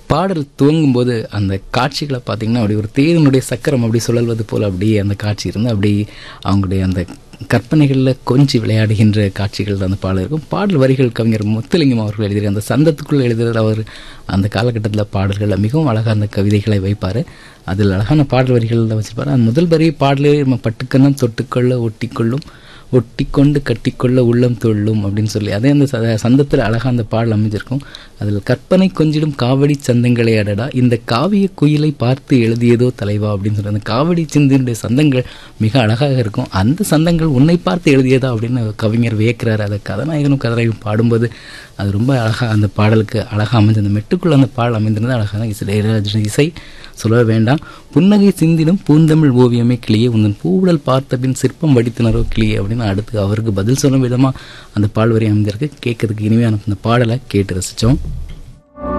பாடல் துவங்கும் போது அந்த காட்சிகளை பார்த்தீங்கன்னா அப்படி ஒரு தேரினுடைய சக்கரம் அப்படி சுழல்வது போல் அப்படியே அந்த காட்சி இருந்து அப்படி அவங்களுடைய அந்த கற்பனைகளில் கொஞ்சி விளையாடுகின்ற காட்சிகள் அந்த பாடல் இருக்கும் பாடல் வரிகள் கவிஞர் முத்துலிங்கம் அவர்கள் எழுதிய அந்த சந்தத்துக்குள் எழுதுகிற அவர் அந்த காலகட்டத்தில் பாடல்களில் மிகவும் அழகாக அந்த கவிதைகளை வைப்பார் அதில் அழகான பாடல் வரிகளில் வச்சிருப்பார் அந்த முதல் வரி பாடலே நம்ம பட்டுக்கண்ணம் தொட்டுக்கொள்ள ஒட்டிக்கொள்ளும் ஒட்டிக்கொண்டு கட்டிக்கொள்ள உள்ளம் தொள்ளும் அப்படின்னு சொல்லி அதே அந்த ச- சந்தத்தில் அழகாக அந்த பாடல் அமைஞ்சிருக்கும் அதில் கற்பனை கொஞ்சிடும் காவடி சந்தங்களை அடடா இந்த காவிய குயிலை பார்த்து எழுதியதோ தலைவா அப்படின்னு சொல்லி அந்த காவடி சிந்தினுடைய சந்தங்கள் மிக அழகாக இருக்கும் அந்த சந்தங்கள் உன்னை பார்த்து எழுதியதா அப்படின்னு கவிஞர் வியக்கிறார் அதை கதாநாயகனும் கதாநாயகனும் பாடும்போது அது ரொம்ப அழகாக அந்த பாடலுக்கு அழகாக அமைஞ்சு அந்த மெட்டுக்குள்ள அந்த பாடல் அமைந்திருந்தது அழகான இசை இளையராஜா இசை சொல்ல வேண்டாம் புன்னகை சிந்திடும் பூந்தமிழ் ஓவியமே கிளியே உந்தன் பூவுடல் பார்த்த பின் சிற்பம் வடித்தினரோ கிளியே அப்படின்னு அடுத்து அவருக்கு பதில் சொல்லும் விதமாக அந்த பால் வரி அமைஞ்சிருக்கு கேட்கறதுக்கு இனிமையான அந்த பாடலை கேட்டு ரசித்தோம்